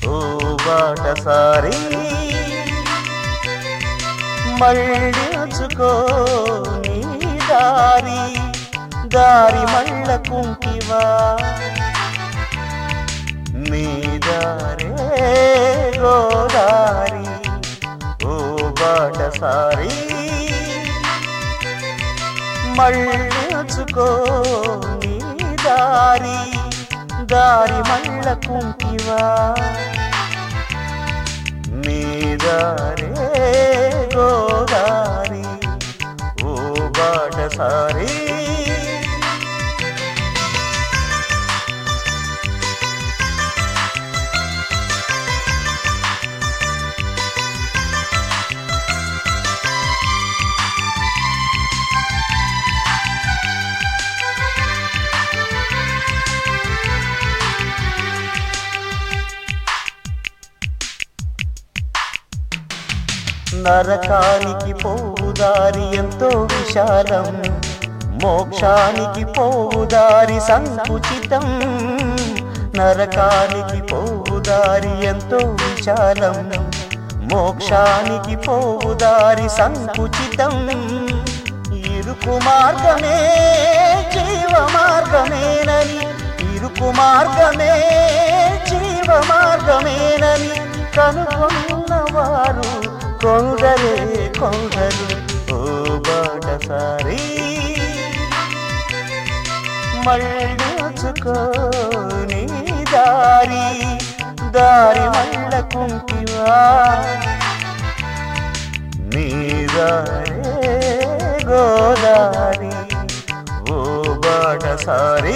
ఓ బాటసారి మళ్ళించుకో నీ దారి దారి మళ్ళ కుంటివా నీ దారే గోదారి ఓ బాటసారి మళ్ళించుకో నీ దారి దారి మళ్ళ కుంటివా నీ దారే గోదారి ఓ బాటసారి నరకానికి పోవుదారి ఎంతో విశాలం మోక్షానికి పోవుదారి సంకుచితం నరకానికి పోవుదారి ఎంతో విశాలం మోక్షానికి పోవుదారి సంకుచితం ఇరుకు మార్గమే జీవ మార్గమేనని ఇరుకు మార్గమే జీవ మార్గమేనని కనుగొన్నవారు కొందరే కొందరు ఓ బాటసారి మళ్ళుచుకో నీ దారి దారి మళ్ళ కుంటివా నీ దారే గోదారి ఓ బాటసారి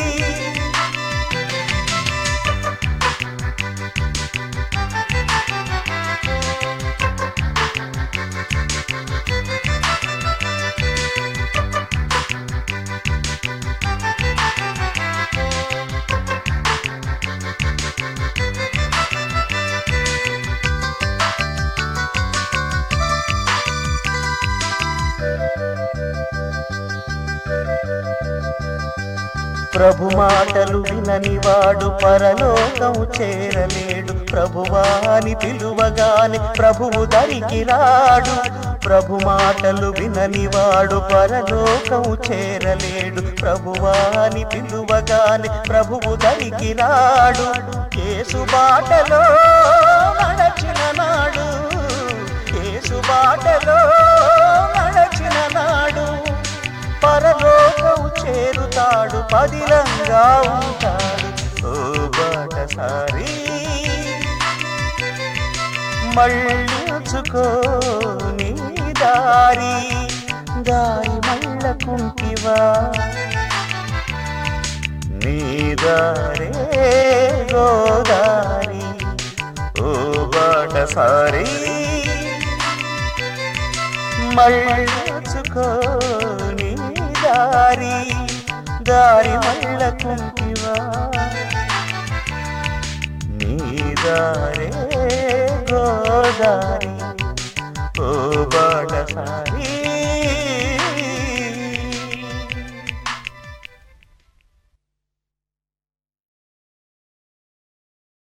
ప్రభు మాటలు వినని వాడు పరలోకం చేరలేడు ప్రభువాని పిలువగాని ప్రభువు దరికి రాడు ప్రభు మాటలు వినని వాడు పరలోకం చేరలేడు ప్రభువాని పిలువగాని ప్రభువు దరికి రాడు కేసు బాటలో నడచిన నాడు కేసు బాటలో నడచిన నాడు పరలోకం చేరుతాడు పదిలంగా ఉంటాడు ఓ బాటసారి మళ్ళుచుకో నీ దారి దారి మళ్ళ కుంటివా నీ దారే గోదారి ఓ బాటసారి మళ్ళుచుకో నీ దారి దారి మళ్ళ కుంటివా నీ దారే గోదారి ఓ బాటసారి